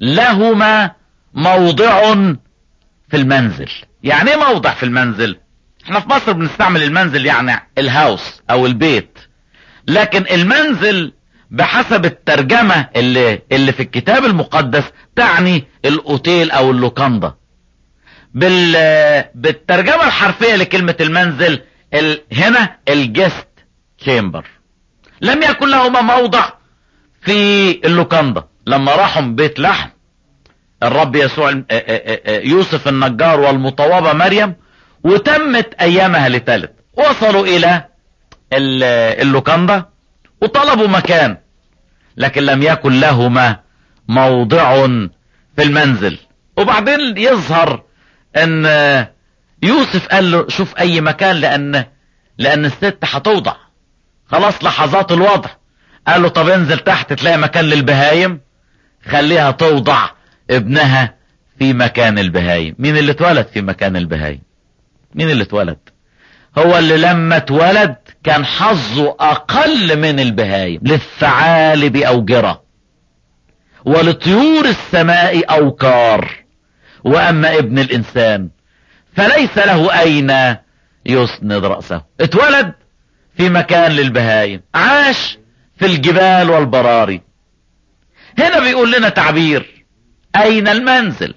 لهما موضع في المنزل يعني ايه موضع في المنزل احنا في مصر بنستعمل المنزل يعني الهاوس او البيت لكن المنزل بحسب الترجمة اللي, اللي في الكتاب المقدس تعني الاوتيل او اللوكاندا بال بالترجمة الحرفية لكلمة المنزل ال... هنا الجست تشامبر لم يكن لهما موضع في اللوكاندا لما راحوا بيت لحم الرب يسوع يوسف النجار والمطوبة مريم وتمت ايامها لتالت وصلوا الى اللوكاندا وطلبوا مكان لكن لم يكن لهما موضع في المنزل وبعدين يظهر ان يوسف قال له شوف اي مكان لان لان الست هتوضع خلاص لحظات الوضع قال له طب انزل تحت تلاقي مكان للبهايم خليها توضع ابنها في مكان البهايم مين اللي اتولد في مكان البهايم مين اللي اتولد هو اللي لما اتولد كان حظه اقل من البهايم للثعالب اوجرة ولطيور السماء اوكار واما ابن الانسان فليس له اين يسند رأسه اتولد في مكان للبهايم عاش في الجبال والبراري هنا بيقول لنا تعبير اين المنزل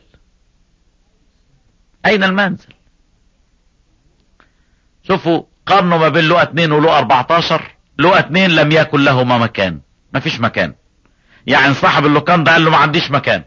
اين المنزل شوفوا قارنوا ما بين لقى 2 ولقى 14 لقى 2 لم يكن لهما مكان ما فيش مكان يعني صاحب اللوكان ده قال له ما عنديش مكان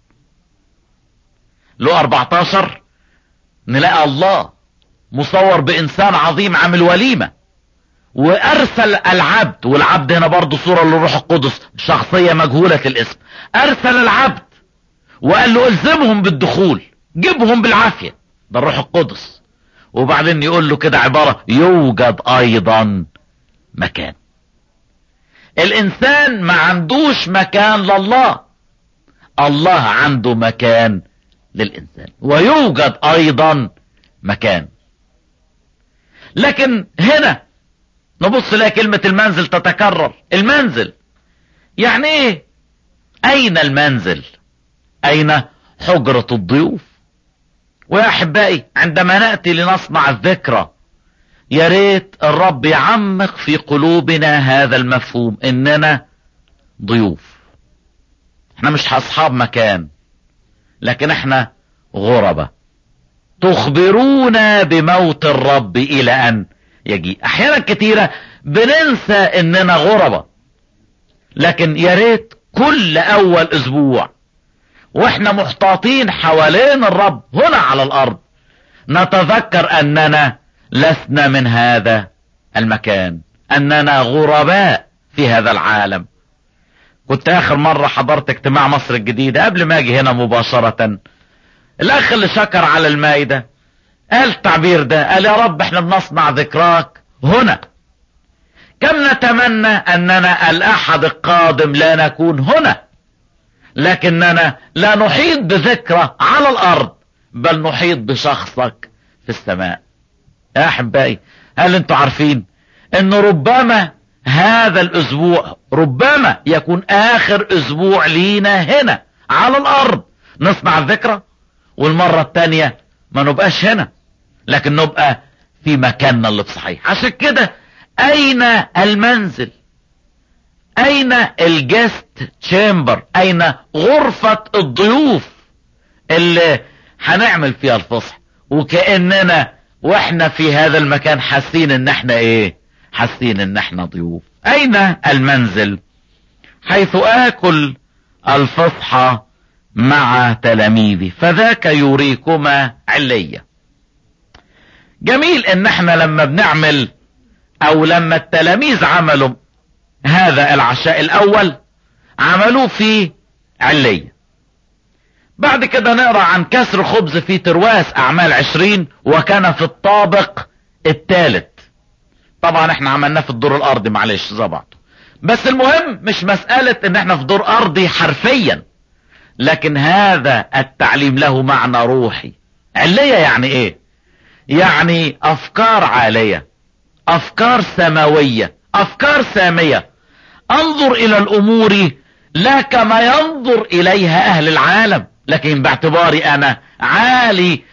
لقى 14 نلاقي الله مصور بانسان عظيم عامل وليمه وارسل العبد والعبد هنا برضه صوره للروح القدس شخصيه مجهوله الاسم ارسل العبد وقال له الزمهم بالدخول جيبهم بالعافيه ده الروح القدس وبعدين يقول له كده عبارة يوجد ايضا مكان الانسان ما عندوش مكان لله الله عنده مكان للانسان ويوجد ايضا مكان لكن هنا نبص لها كلمة المنزل تتكرر المنزل يعني ايه اين المنزل اين حجرة الضيوف ويا احبائي عندما ناتي لنصنع الذكرى يا ريت الرب يعمق في قلوبنا هذا المفهوم اننا ضيوف احنا مش اصحاب مكان لكن احنا غربة تخبرونا بموت الرب الى ان يجي احيانا كتيرة بننسى اننا غربة لكن يا ريت كل اول اسبوع واحنا محتاطين حوالين الرب هنا على الارض نتذكر اننا لسنا من هذا المكان اننا غرباء في هذا العالم كنت اخر مرة حضرت اجتماع مصر الجديدة قبل ما اجي هنا مباشرة الاخ اللي شكر على المائدة قال التعبير ده قال يا رب احنا بنصنع ذكراك هنا كم نتمنى اننا الاحد القادم لا نكون هنا لكننا لا نحيط بذكرى على الارض بل نحيط بشخصك في السماء يا احبائي هل انتوا عارفين ان ربما هذا الاسبوع ربما يكون اخر اسبوع لينا هنا على الارض نصنع الذكرى والمرة التانية ما نبقاش هنا لكن نبقى في مكاننا اللي صحيح عشان كده اين المنزل اين الجست تشامبر اين غرفة الضيوف اللي هنعمل فيها الفصح وكأننا واحنا في هذا المكان حاسين ان احنا ايه حاسين ان احنا ضيوف اين المنزل حيث اكل الفصحى مع تلاميذي فذاك يريكما علية جميل ان احنا لما بنعمل او لما التلاميذ عملوا هذا العشاء الاول عملوه في علية بعد كده نقرا عن كسر خبز في ترواس اعمال عشرين وكان في الطابق الثالث طبعا احنا عملناه في الدور الارضي معلش زي بعض بس المهم مش مسألة ان احنا في دور ارضي حرفيا لكن هذا التعليم له معنى روحي علية يعني ايه يعني افكار عالية افكار سماوية افكار سامية انظر الى الامور لا كما ينظر اليها اهل العالم لكن باعتباري انا عالي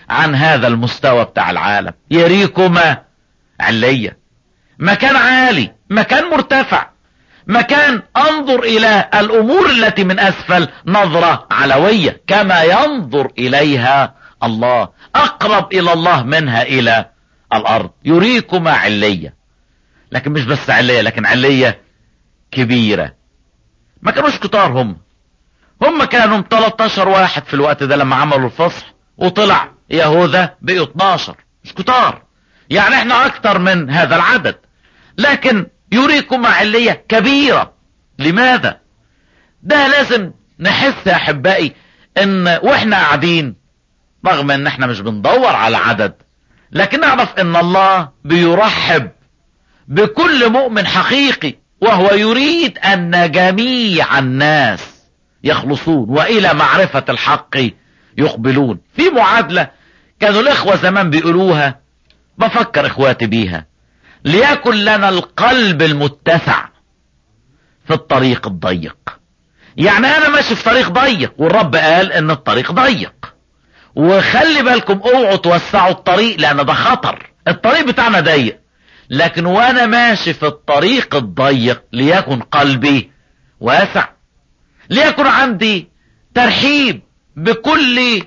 عن هذا المستوى بتاع العالم يريكما علية مكان عالي مكان مرتفع مكان انظر الى الامور التي من اسفل نظرة علوية كما ينظر اليها الله اقرب الى الله منها الى الارض يريكما علية لكن مش بس علية لكن علية كبيرة ما كانوش كتار هم هم كانوا 13 واحد في الوقت ده لما عملوا الفصح وطلع يهوذا بقوا 12 مش كتار يعني احنا اكتر من هذا العدد لكن يريكم علية كبيرة لماذا ده لازم نحس يا احبائي ان واحنا قاعدين رغم ان احنا مش بندور على عدد لكن نعرف ان الله بيرحب بكل مؤمن حقيقي وهو يريد ان جميع الناس يخلصون والى معرفة الحق يقبلون في معادلة كانوا الاخوة زمان بيقولوها بفكر اخواتي بيها ليكن لنا القلب المتسع في الطريق الضيق يعني انا ماشي في طريق ضيق والرب قال ان الطريق ضيق وخلي بالكم اوعوا توسعوا الطريق لان ده خطر الطريق بتاعنا ضيق لكن وانا ماشي في الطريق الضيق ليكن قلبي واسع ليكن عندي ترحيب بكل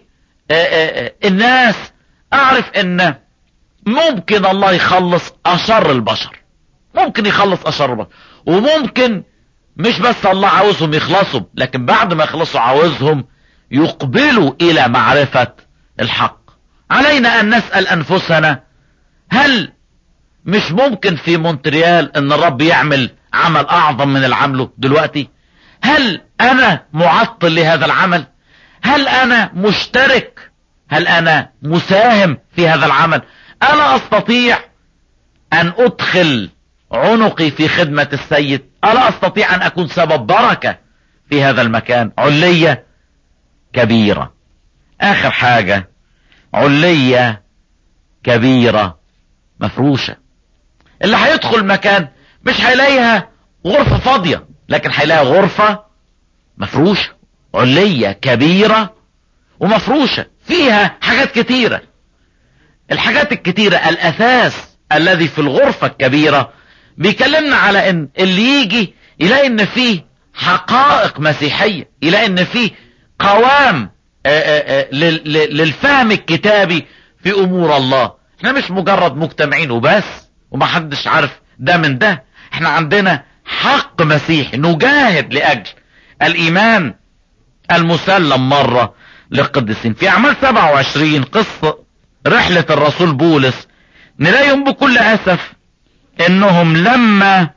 الناس اعرف ان ممكن الله يخلص اشر البشر ممكن يخلص اشر البشر وممكن مش بس الله عاوزهم يخلصوا لكن بعد ما يخلصوا عاوزهم يقبلوا الى معرفة الحق علينا ان نسأل انفسنا هل مش ممكن في مونتريال ان الرب يعمل عمل اعظم من العمله دلوقتي هل انا معطل لهذا العمل هل انا مشترك هل انا مساهم في هذا العمل الا استطيع ان ادخل عنقي في خدمة السيد الا استطيع ان اكون سبب بركة في هذا المكان علية كبيرة اخر حاجة علية كبيرة مفروشة اللي هيدخل مكان مش هيلاقيها غرفة فاضية لكن هيلاقي غرفة مفروشة علية كبيرة ومفروشة فيها حاجات كتيرة الحاجات الكتيرة الاساس الذي في الغرفة الكبيرة بيكلمنا على ان اللي يجي يلاقي ان فيه حقائق مسيحية يلاقي ان فيه قوام آآ آآ للفهم الكتابي في امور الله احنا مش مجرد مجتمعين وبس ومحدش عارف ده من ده احنا عندنا حق مسيحي نجاهد لاجل الايمان المسلم مرة للقديسين في اعمال 27 قصة رحلة الرسول بولس نلاقيهم بكل اسف انهم لما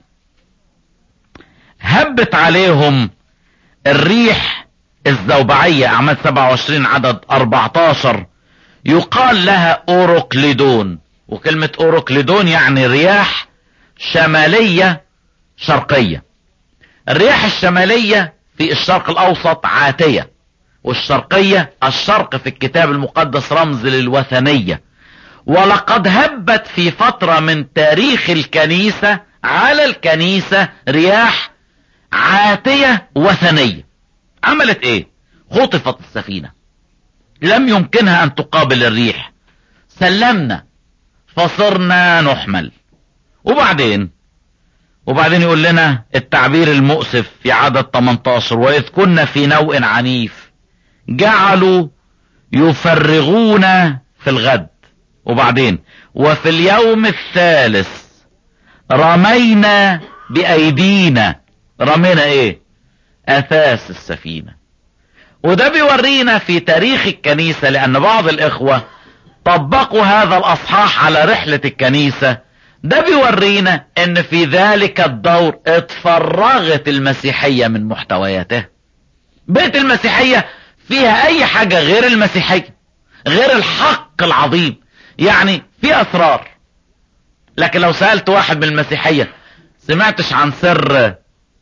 هبت عليهم الريح الزوبعية اعمال 27 عدد 14 يقال لها اوروكليدون وكلمة اوروكليدون يعني رياح شمالية شرقية الرياح الشمالية في الشرق الاوسط عاتية والشرقية الشرق في الكتاب المقدس رمز للوثنية ولقد هبت في فترة من تاريخ الكنيسة على الكنيسة رياح عاتية وثنية عملت ايه خطفت السفينة لم يمكنها ان تقابل الريح سلمنا فصرنا نحمل وبعدين وبعدين يقول لنا التعبير المؤسف في عدد 18 وإذ كنا في نوء عنيف جعلوا يفرغون في الغد وبعدين وفي اليوم الثالث رمينا بأيدينا رمينا ايه أثاث السفينة وده بيورينا في تاريخ الكنيسة لأن بعض الإخوة طبقوا هذا الأصحاح على رحلة الكنيسة ده بيورينا ان في ذلك الدور اتفرغت المسيحية من محتوياتها بيت المسيحية فيها اي حاجة غير المسيحية غير الحق العظيم يعني في اسرار لكن لو سألت واحد من المسيحية سمعتش عن سر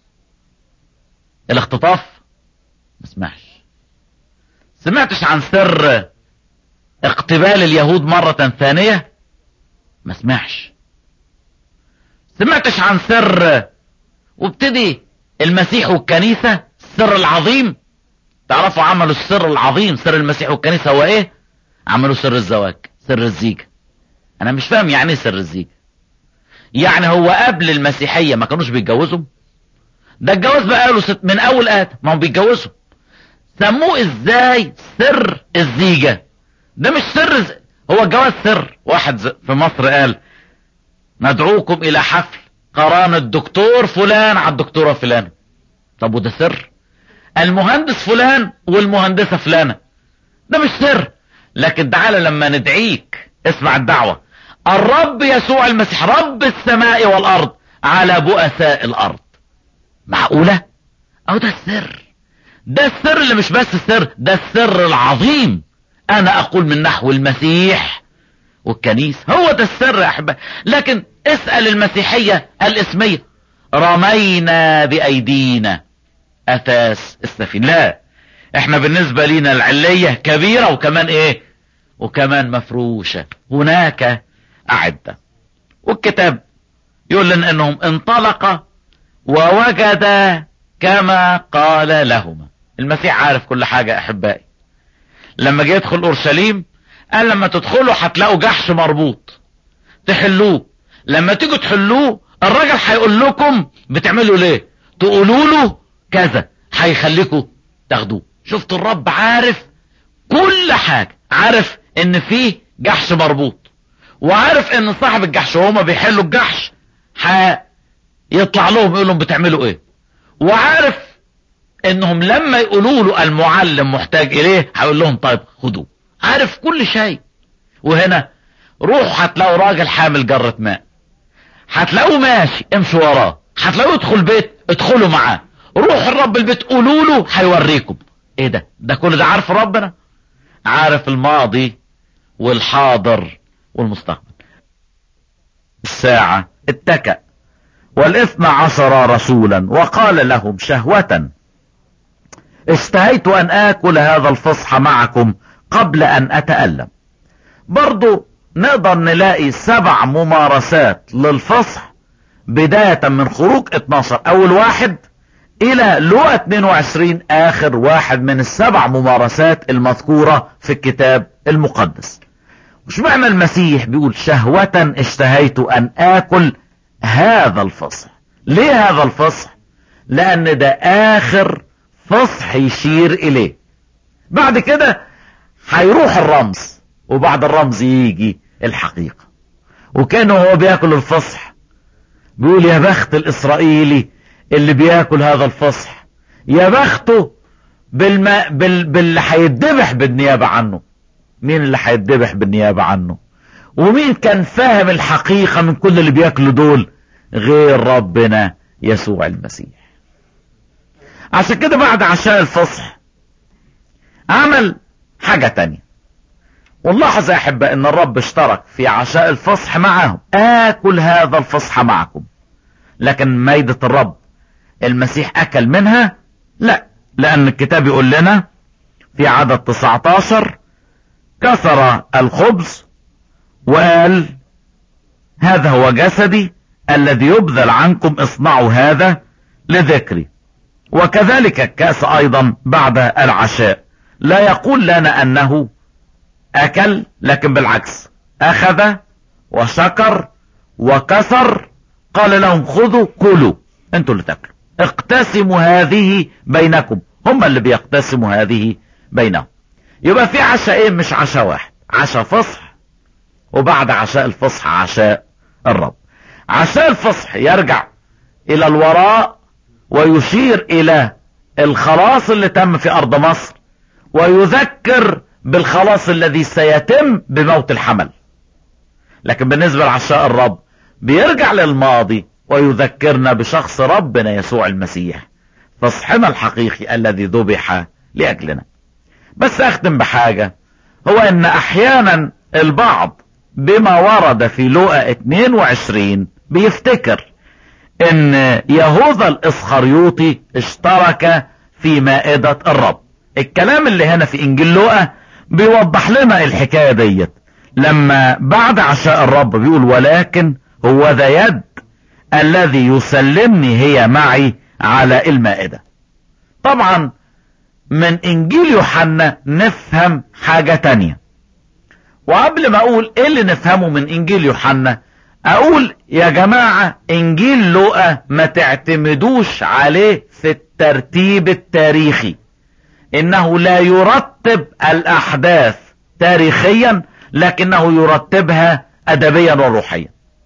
الاختطاف ما سمعش سمعتش عن سر اقتبال اليهود مرة ثانية ما سمعش سمعتش عن سر وابتدي المسيح والكنيسة السر العظيم تعرفوا عملوا السر العظيم سر المسيح والكنيسة هو ايه عملوا سر الزواج سر الزيجة انا مش فاهم يعني ايه سر الزيجة يعني هو قبل المسيحية ما كانوش بيتجوزوا ده الجواز بقى له ست من اول ادم ما هم بيتجوزوا سموه ازاي سر الزيجة ده مش سر ز... هو الجواز سر واحد في مصر قال ندعوكم الى حفل قران الدكتور فلان على الدكتورة فلانة طب وده سر المهندس فلان والمهندسة فلانة ده مش سر لكن تعالى لما ندعيك اسمع الدعوة الرب يسوع المسيح رب السماء والارض على بؤساء الارض معقولة او ده السر ده السر اللي مش بس السر ده السر العظيم انا اقول من نحو المسيح والكنيسة هو ده السر يا احبائي لكن اسأل المسيحية الاسمية رمينا بايدينا اثاث السفينة لا احنا بالنسبة لنا العلية كبيرة وكمان ايه وكمان مفروشة هناك اعدة والكتاب يقول لنا انهم انطلق ووجد كما قال لهما المسيح عارف كل حاجة احبائي لما جه يدخل اورشليم قال لما تدخلوا هتلاقوا جحش مربوط تحلوه لما تيجوا تحلوه الراجل هيقول لكم بتعملوا ليه تقولوا له كذا هيخليكم تاخدوه شفتوا الرب عارف كل حاجة عارف ان فيه جحش مربوط وعارف ان صاحب الجحش وهما بيحلوا الجحش هيطلع لهم يقول لهم بتعملوا ايه وعارف انهم لما يقولوا له المعلم محتاج اليه هيقول لهم طيب خدوه عارف كل شيء وهنا روح هتلاقوا راجل حامل جرة ماء هتلاقوه ماشي امشوا وراه هتلاقوه يدخل بيت ادخلوا معاه روح الرب البيت قولوا له هيوريكم ايه ده ده كل ده عارف ربنا عارف الماضي والحاضر والمستقبل الساعة اتكأ والاثنى عشر رسولا وقال لهم شهوة اشتهيت ان اكل هذا الفصح معكم قبل ان اتألم برضو نقدر نلاقي سبع ممارسات للفصح بداية من خروج 12 اول واحد الى لوقا 22 اخر واحد من السبع ممارسات المذكورة في الكتاب المقدس مش معنى المسيح بيقول شهوة اشتهيت ان اكل هذا الفصح ليه هذا الفصح لان ده اخر فصح يشير اليه بعد كده هيروح الرمز وبعد الرمز يجي الحقيقة وكان هو بياكل الفصح بيقول يا بخت الاسرائيلي اللي بياكل هذا الفصح يا بخته بالما بال... باللي هيتذبح بالنيابة عنه مين اللي هيتذبح بالنيابة عنه ومين كان فاهم الحقيقة من كل اللي بياكلوا دول غير ربنا يسوع المسيح عشان كده بعد عشاء الفصح عمل حاجة تانية ونلاحظ يا احبة ان الرب اشترك في عشاء الفصح معهم اكل هذا الفصح معكم لكن ميدة الرب المسيح اكل منها لا لان الكتاب يقول لنا في عدد 19 كسر الخبز وقال هذا هو جسدي الذي يبذل عنكم اصنعوا هذا لذكري وكذلك الكأس ايضا بعد العشاء لا يقول لنا انه اكل لكن بالعكس اخذ وشكر وكسر قال لهم خذوا كلوا انتوا اللي تاكلوا اقتسموا هذه بينكم هم اللي بيقتسموا هذه بينهم يبقى في عشاءين مش عشاء واحد عشاء فصح وبعد عشاء الفصح عشاء الرب عشاء الفصح يرجع الى الوراء ويشير الى الخلاص اللي تم في ارض مصر ويذكر بالخلاص الذي سيتم بموت الحمل لكن بالنسبة لعشاء الرب بيرجع للماضي ويذكرنا بشخص ربنا يسوع المسيح فصحنا الحقيقي الذي ذبح لأجلنا بس أختم بحاجة هو أن أحيانا البعض بما ورد في لوقا 22 بيفتكر ان يهوذا الاسخريوطي اشترك في مائدة الرب الكلام اللي هنا في انجيل لوقا بيوضح لنا الحكاية ديت لما بعد عشاء الرب بيقول ولكن هو ذا يد الذي يسلمني هي معي على المائدة طبعا من انجيل يوحنا نفهم حاجة تانية وقبل ما اقول ايه اللي نفهمه من انجيل يوحنا اقول يا جماعة انجيل لوقا ما تعتمدوش عليه في الترتيب التاريخي انه لا يرتب الاحداث تاريخيا لكنه يرتبها ادبيا وروحيا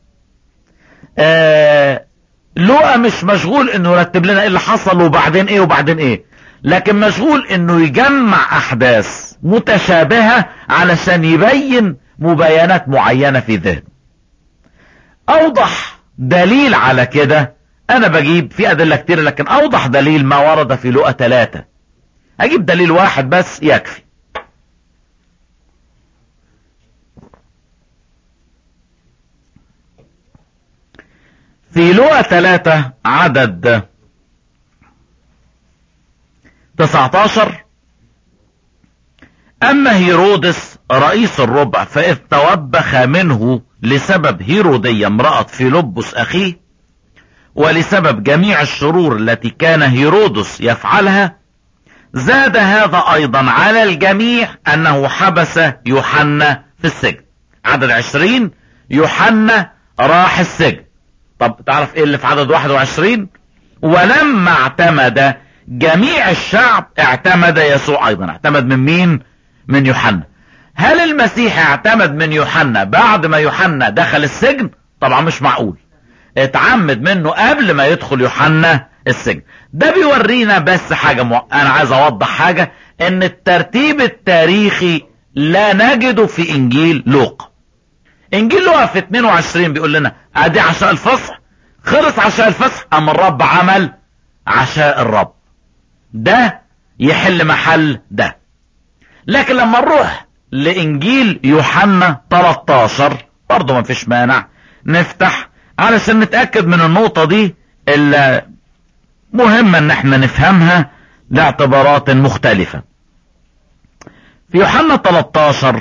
آه لوقا مش مشغول انه يرتب لنا ايه اللي حصل وبعدين ايه وبعدين ايه لكن مشغول انه يجمع احداث متشابهة علشان يبين مبينات معينة في ذهن اوضح دليل على كده انا بجيب في ادلة كتير لكن اوضح دليل ما ورد في لقى ثلاثة اجيب دليل واحد بس يكفي في لقى ثلاثة عدد 19 اما هيرودس رئيس الربع فاذ توبخ منه لسبب هيرودية امرأة فيلبس اخيه ولسبب جميع الشرور التي كان هيرودس يفعلها زاد هذا ايضا على الجميع انه حبس يوحنا في السجن عدد عشرين يوحنا راح السجن طب تعرف ايه اللي في عدد واحد وعشرين ولما اعتمد جميع الشعب اعتمد يسوع ايضا اعتمد من مين من يوحنا هل المسيح اعتمد من يوحنا بعد ما يوحنا دخل السجن طبعا مش معقول اتعمد منه قبل ما يدخل يوحنا السجن ده بيورينا بس حاجة مو... انا عايز اوضح حاجة ان الترتيب التاريخي لا نجده في انجيل لوقا انجيل لوقا في 22 بيقول لنا ادي عشاء الفصح خلص عشاء الفصح اما الرب عمل عشاء الرب ده يحل محل ده لكن لما نروح لانجيل يوحنا 13 برضه ما فيش مانع نفتح علشان نتأكد من النقطة دي اللي مهمة ان احنا نفهمها لاعتبارات مختلفة في يوحنا 13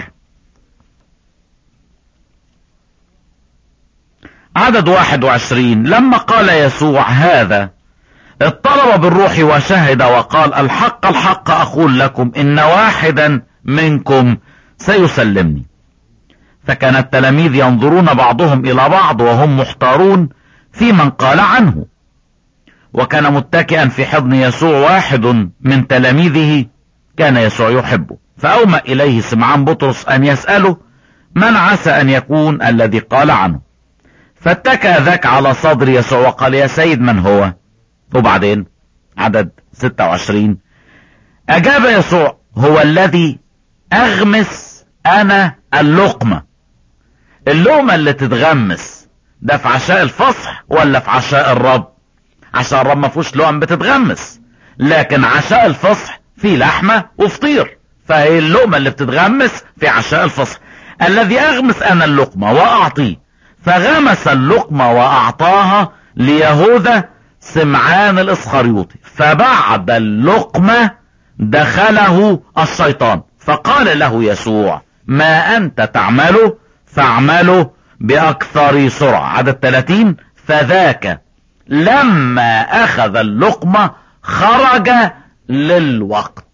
عدد 21 لما قال يسوع هذا اضطرب بالروح وشهد وقال الحق الحق اقول لكم ان واحدا منكم سيسلمني فكان التلاميذ ينظرون بعضهم الى بعض وهم محتارون في من قال عنه وكان متكئا في حضن يسوع واحد من تلاميذه كان يسوع يحبه فاومأ اليه سمعان بطرس ان يسأله من عسى ان يكون الذي قال عنه فاتكأ ذاك على صدر يسوع وقال يا سيد من هو وبعدين عدد 26 اجاب يسوع هو الذي اغمس انا اللقمة اللقمة اللي تتغمس ده في عشاء الفصح ولا في عشاء الرب عشاء الرب ما فيهوش لقم بتتغمس لكن عشاء الفصح فيه لحمة وفطير فهي اللقمة اللي بتتغمس في عشاء الفصح الذي اغمس انا اللقمة واعطيه فغمس اللقمة واعطاها ليهوذا سمعان الاسخريوطي فبعد اللقمة دخله الشيطان فقال له يسوع ما انت تعمله فاعمله باكثر سرعة عدد 30 فذاك لما اخذ اللقمة خرج للوقت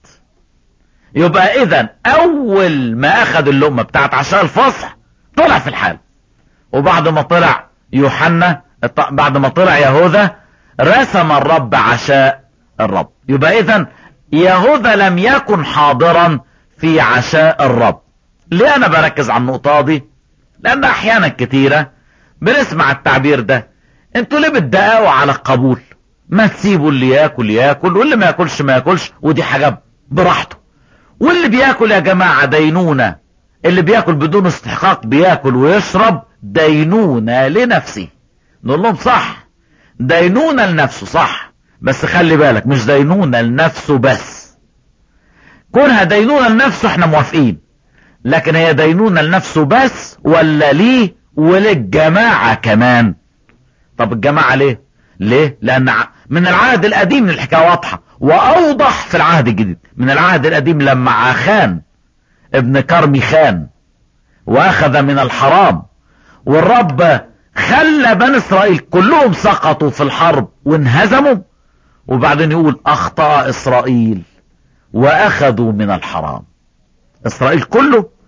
يبقى اذا اول ما اخذ اللقمة بتاعت عشاء الفصح طلع في الحال وبعد ما طلع يوحنا بعد ما طلع يهوذا رسم الرب عشاء الرب يبقى اذا يهوذا لم يكن حاضرا في عشاء الرب ليه انا بركز على النقطة دي لان احيانا كتيرة بنسمع التعبير ده انتوا ليه بتدققوا على القبول ما تسيبوا اللي ياكل ياكل واللي ما ياكلش ما ياكلش ودي حاجة براحته واللي بياكل يا جماعة دينونة اللي بياكل بدون استحقاق بياكل ويشرب دينونة لنفسه نقول لهم صح دينونة لنفسه صح بس خلي بالك مش دينونة لنفسه بس كونها دينونة لنفسه احنا موافقين لكن هي دينونة لنفسه بس ولا ليه وللجماعة كمان طب الجماعة ليه ليه لان من العهد القديم الحكاية واضحة واوضح في العهد الجديد من العهد القديم لما عخان ابن كرمي خان واخذ من الحرام والرب خلى بني اسرائيل كلهم سقطوا في الحرب وانهزموا وبعدين يقول اخطأ اسرائيل واخذوا من الحرام اسرائيل كله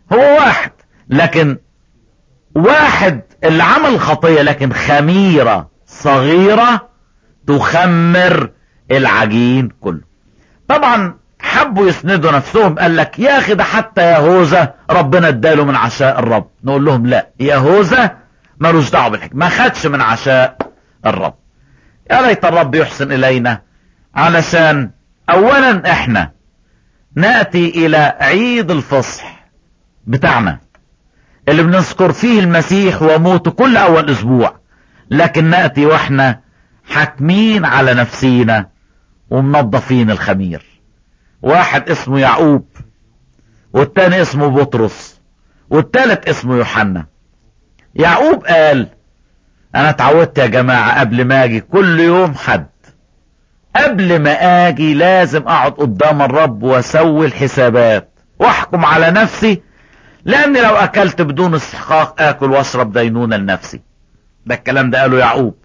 هو واحد لكن واحد اللي عمل خطية لكن خميرة صغيرة تخمر العجين كله طبعا حبوا يسندوا نفسهم قال لك يا اخي ده حتى يهوذا ربنا اداله من عشاء الرب نقول لهم لا يهوذا ملوش دعوه بالحكمه ما خدش من عشاء الرب يا ليت الرب يحسن الينا علشان اولا احنا ناتي الى عيد الفصح بتاعنا اللي بنذكر فيه المسيح وموته كل اول اسبوع لكن ناتي واحنا حاكمين على نفسينا ومنظفين الخمير واحد اسمه يعقوب والتاني اسمه بطرس والتالت اسمه يوحنا يعقوب قال انا اتعودت يا جماعة قبل ما اجي كل يوم حد قبل ما اجي لازم اقعد قدام الرب واسوي الحسابات واحكم على نفسي لاني لو اكلت بدون استحقاق اكل واشرب دينونة لنفسي ده الكلام ده قاله يعقوب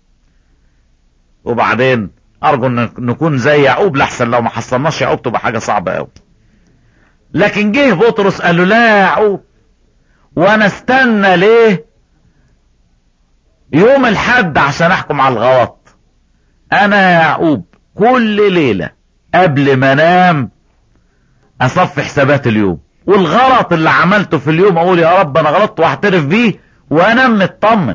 وبعدين ارجو ان نكون زي يعقوب لحسن لو ما حصلناش يعقوب تبقى حاجة صعبة قوي لكن جه بطرس قال له لا يا يعقوب وانا استنى ليه يوم الحد عشان احكم على الغلط انا يا يعقوب كل ليلة قبل ما انام اصفي حسابات اليوم والغلط اللي عملته في اليوم اقول يا رب انا غلطت واعترف بيه وانام مطمن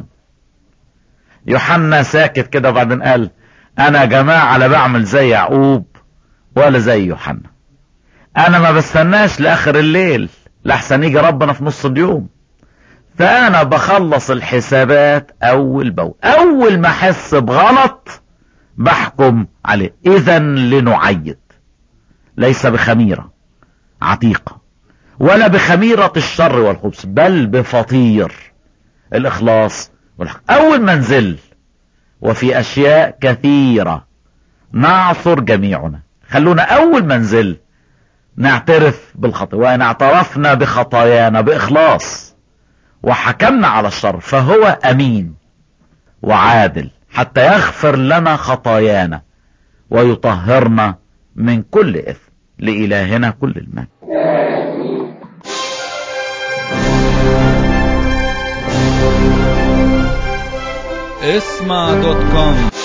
يوحنا ساكت كده وبعدين قال انا يا جماعة لا بعمل زي يعقوب ولا زي يوحنا انا ما بستناش لاخر الليل لحسن يجي ربنا في نص اليوم فانا بخلص الحسابات اول باول اول ما احس بغلط بحكم عليه اذا لنعيد ليس بخميرة عتيقة ولا بخميرة الشر والخبث بل بفطير الاخلاص والحق اول ما نزل وفي اشياء كثيرة نعصر جميعنا خلونا اول ما نزل نعترف بالخطأ وان اعترفنا بخطايانا باخلاص وحكمنا على الشر فهو امين وعادل حتى يغفر لنا خطايانا ويطهرنا من كل اثم لالهنا كل المجد اسمع دوت كوم